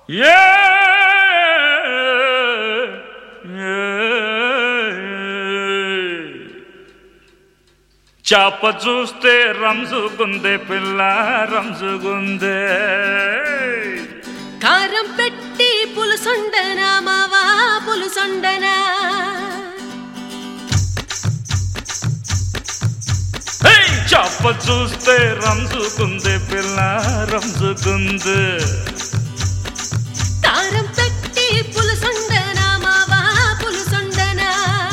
ఏ చాప చూస్తే రంజుగుందే పిల్ల రంజుగుందే కారం పెట్టి పులుసొండనా మావా పులుసొండనా హే! చాప చూస్తే రంజుగుందే పిల్ల రంజుగుందే కారం పెట్టి పులుసొండనా మావా పులుసొండనా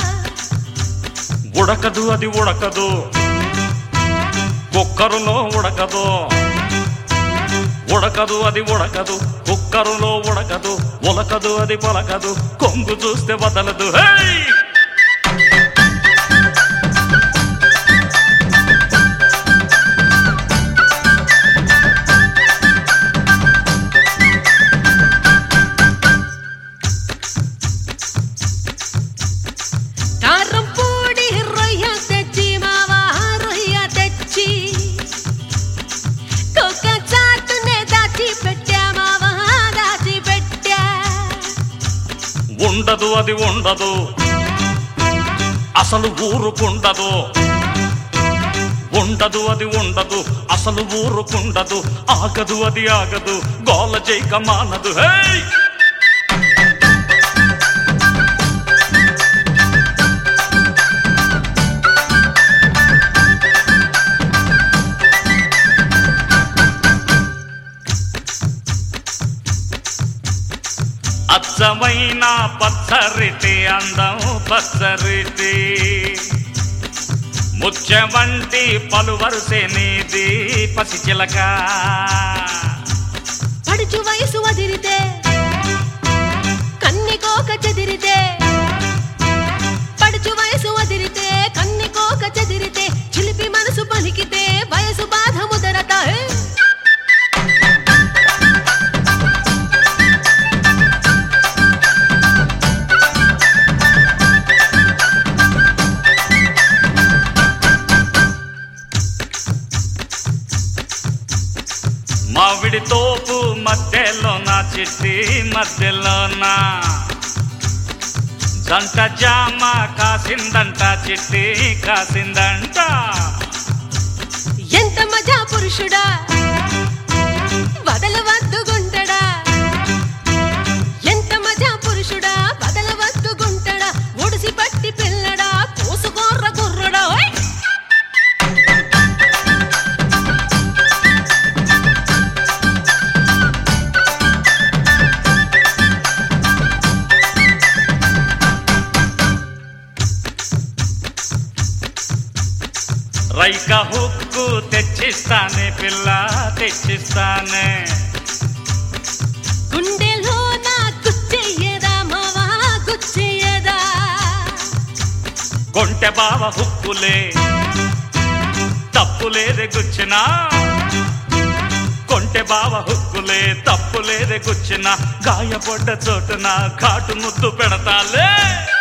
ఉడకదు అది ఉడకదు కుక్కరులో ఉడకదు ఉడకదు అది ఉడకదు కుక్కరులో ఉడకదు ఉలకదు అది పలకదు కొంగు చూస్తే వదలదు హే కారం పొడి రొయ్య తెచ్చి మావా రొయ్య తెచ్చి కుక్క చాటునే దాచి పెట్టా మావా దాచి పెట్టా ఉండదు అది ఉండదు అసలు ఊరుకుండదు ఉండదు అది ఉండదు అసలు ఊరుకుండదు ఆగదు అది ఆగదు గోల చేయక మానదు హే అచ్చమైన పచ్చరిటి అందం పచ్చరిటి ముత్యమంటి పలువరుసే నీది పసిచిలక పడుచు వయసు వదిలితే కన్ని కోక చెదిరితే పడుచు వయసు వదిలితే కన్ని కోక చెదిరితే చిలిపి మనసు పలికితే వయసు బాధ ముదరత హే! మావిడి తోపు మధ్యలో నా చిట్టి మధ్యలోన జంట జామ కాసిందంట చిట్టి కాసిందంట ఎంత మజా పురుషుడా వదలవద్దు గుంటడా ఎంత మజా పురుషుడా వదలవద్దు గుంటడా ఒడిసి పట్టి పిల్లడా కోసుకోర్ర గుర్రడా ఓయ్! రైక హుక్కు తెచ్చిస్తానే పిల్ల తెచ్చిస్తానే గుండెలో నా గుచ్చెయ్యదా మావా గుచ్చెయ్యదా కొంటె బావ హుక్కులే తప్పులేదే గుచ్చినా కొంటె బావ హుక్కులే తప్పులేదే గుచ్చినా గాయపడ్డ చోటున ఘాటు ముద్దు పెడతాలే